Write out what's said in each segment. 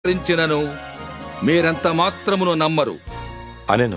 రించినను మీరెంత మాత్రమును నమ్మరు అనెను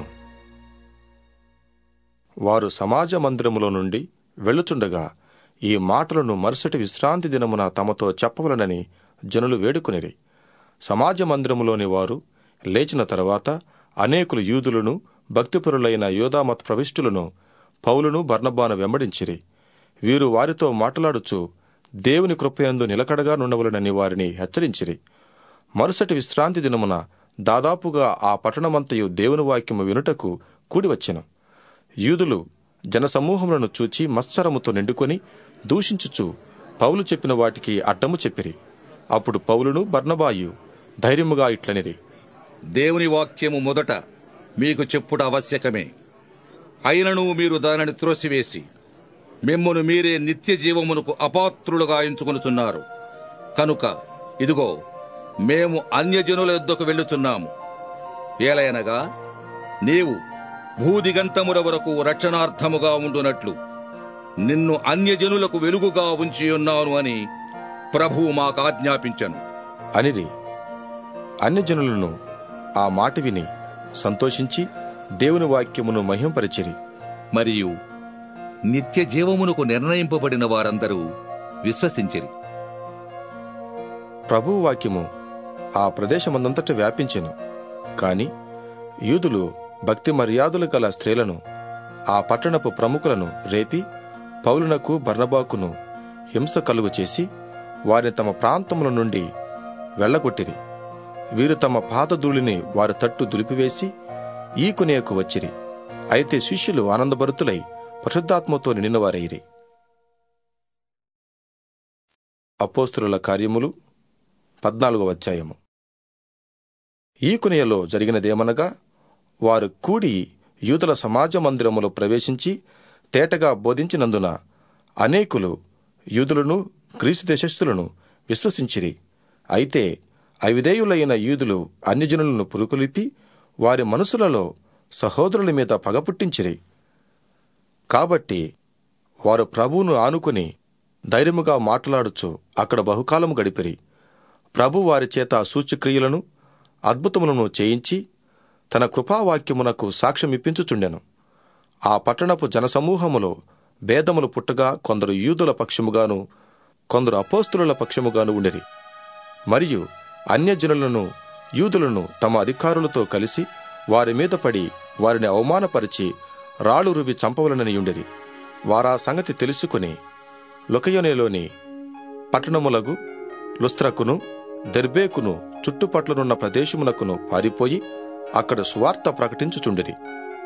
వారు సమాజ మందిరములో నుండి వెళ్ళుచుండగా ఈ మాటలను మరుసటి విశ్రాంతి దినమున తమతో చెప్పవలనని జనులు వేడుకొనిరి సమాజ మందిరములోని వారు లేచిన తరువాత అనేకులు యూదులను భక్తిపరులైన యోధామత్ ప్రవిష్టులను పౌలును బర్నబాను వెంబడించిరి వీరు వారితో మాట్లాడుచు దేవుని కృపయందు నిలకడగా నుండవలనని వారిని హెచ్చరించిరి మరుసటి విశ్రాంతి దినమున దాదాపుగా ఆ పట్టణమంతయు దేవుని వాక్యము వినుటకు కూడివచ్చెను యూదులు జనసమూహములను చూచి మత్సరముతో నిండుకొని దూషించుచు పౌలు చెప్పిన వాటికి అడ్డము చెప్పిరి అప్పుడు పౌలును బర్నబాయు ధైర్యముగా ఇట్లనిరి దేవుని వాక్యము మొదట మీకు చెప్పుట ఆవశ్యకమే అయినను మీరు దానిని త్రోసివేసి మిమ్మును మీరే నిత్య జీవమునకు అపాత్రులుగా ఎంచుకొనుచున్నారు కనుక ఇదిగో మేము అన్యజనుల యుద్ధకు వెళ్ళుచున్నాము ఏలయనగా నీవు భూదిగంతముల వరకు రక్షణార్థముగా ఉండునట్లు నిన్ను అన్యజనులకు వెలుగుగా ఉంచియున్నాను అని ప్రభువు మాకు ఆజ్ఞాపించను అనిరి అన్యజనులను ఆ మాట విని సంతోషించి దేవుని వాక్యమును మహింపరిచిరి మరియు నిత్య జీవమునకు నిర్ణయింపబడిన వారందరూ విశ్వసించిరి ప్రభువు వాక్యము ఆ ప్రదేశమందంతట వ్యాపించెను కాని యూదులు భక్తి మర్యాదలు గల స్త్రీలను ఆ పట్టణపు ప్రముఖులను రేపి పౌలునకు బర్నబాకును హింస కలుగు చేసి వారిని తమ ప్రాంతముల నుండి వెళ్ళగొట్టిరి వీరు తమ పాదధూళిని వారి తట్టు దులిపివేసి ఈకునేకు వచ్చిరి అయితే శిష్యులు ఆనందభరితులై పరిశుద్ధాత్మతో నిండినవారైరి అపోస్తుల కార్యములు పద్నాలుగవ అధ్యాయము ఈకునియలో జరిగినదేమనగా వారు కూడి యూదుల సమాజ మందిరములో ప్రవేశించి తేటగా బోధించినందున అనేకులు యూదులను గ్రీసు దేశస్థులను విశ్వసించిరి అయితే అవిధేయులైన యూదులు అన్యజనులను పురుకొలిపి వారి మనసులలో సహోదరుల మీద పగ పుట్టించిరి కాబట్టి వారు ప్రభువును ఆనుకుని ధైర్యముగా మాట్లాడుచు అక్కడ బహుకాలము గడిపిరి ప్రభు వారి చేత సూచక్రియలను అద్భుతములను చేయించి తన కృపావాక్యమునకు సాక్ష్యమిప్పించుచుండెను ఆ పట్టణపు జనసమూహములో భేదములు పుట్టగా కొందరు యూదుల పక్షముగాను కొందరు అపోస్తుల పక్షముగాను ఉండిరి మరియు అన్యజనులను యూదులను తమ అధికారులతో కలిసి వారి మీద పడి వారిని అవమానపరిచి రాళ్ళు రువి చంపవలనని ఉండిరి వారా సంగతి తెలుసుకుని లొకయోనేలోని పట్టణములగు లుస్త్రకును దెర్బేకును చుట్టుపట్లనున్న ప్రదేశమునకును పారిపోయి అక్కడ సువార్త ప్రకటించుచుండిరి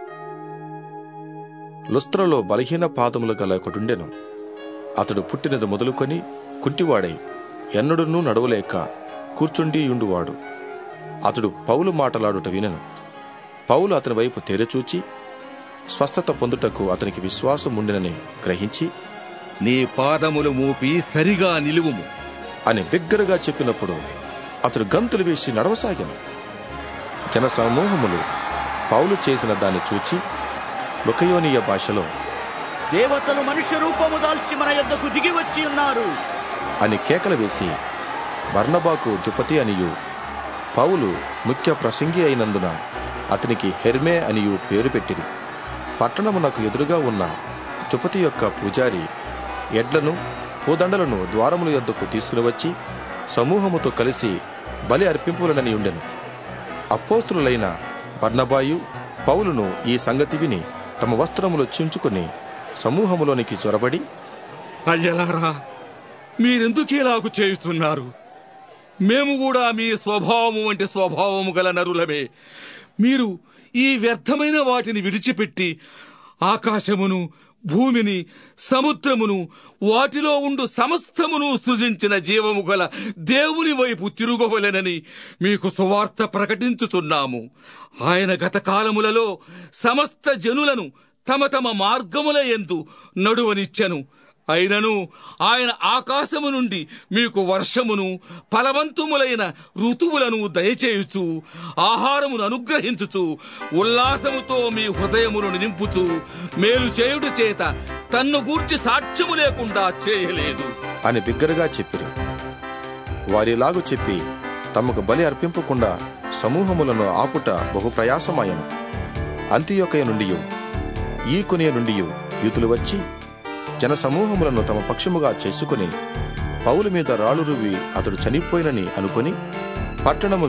లుస్త్రలో బలహీన పాదములు గల ఒకడుండెను అతడు పుట్టినది మొదలుకొని కుంటివాడై ఎన్నడునూ నడవలేక కూర్చుండి యుండువాడు అతడు పౌలు మాటలాడుట వినెను పౌలు అతని వైపు తెరచూచి స్వస్థత పొందుటకు అతనికి విశ్వాసం ఉండినని గ్రహించి నీ పాదములు మూపి సరిగా నిలువుము అని బిగ్గరగా చెప్పినప్పుడు అతడు గంతులు వేసి నడవసాగాను జనసమూహములు పౌలు చేసిన దాన్ని చూచి లుకయోనియ భాషలో దేవతలు మనుష్య రూపము దాల్చి మన యొద్దకు దిగి వచ్చి ఉన్నారు అని కేకలు వేసి బర్నబాకు దుపతి అనియు పౌలు ముఖ్య ప్రసంగి అయినందున అతనికి హెర్మే అనియు పేరు పెట్టిరి పట్టణమునకు ఎదురుగా ఉన్న దుపతి యొక్క పూజారి ఎడ్లను పూదండలను ద్వారముల యొద్దకు తీసుకుని వచ్చి సమూహముతో కలిసి బలి అర్పింపులనని ఉండెను అపోస్తులైన బర్నబాయు పౌలును ఈ సంగతి విని తమ వస్త్రములు చించుకుని సమూహములోనికి చొరబడి అయ్యలారా మీరెందుకేలాగు చేయుతున్నారు మేము కూడా మీ స్వభావము వంటి స్వభావము గల నరులమే మీరు ఈ వ్యర్థమైన వాటిని విడిచిపెట్టి ఆకాశమును భూమిని సముద్రమును వాటిలో ఉండు సమస్తమును సృజించిన జీవము గల దేవుని వైపు తిరుగవలెనని మీకు సువార్త ప్రకటించుచున్నాము ఆయన గత కాలములలో సమస్త జనులను తమ తమ మార్గముల ఎందు నడువనిచ్చెను అయినను ఆయన ఆకాశము నుండి మీకు వర్షమును ఫలవంతుములైన ఋతువులను దయచేయుచు ఆహారమును అనుగ్రహించుచు ఉల్లాసముతో మీ హృదయములను నింపుచు మేలు చేయుట చేత తన్ను గూర్చి సాక్ష్యము లేకుండా చేయలేదు అని బిగ్గరగా చెప్పిరి వారిలాగు చెప్పి తమకు బలి అర్పింపకుండా సమూహములను ఆపుట బహు ప్రయాసమాయను అంత్యొకయ నుండి ఈ కొనియ నుండి యూతులు వచ్చి జన సమూహములను తమ పక్షముగా చేసుకుని పౌలు మీద రాళ్ళు రువి అతడు చనిపోయినని అనుకుని పట్టణము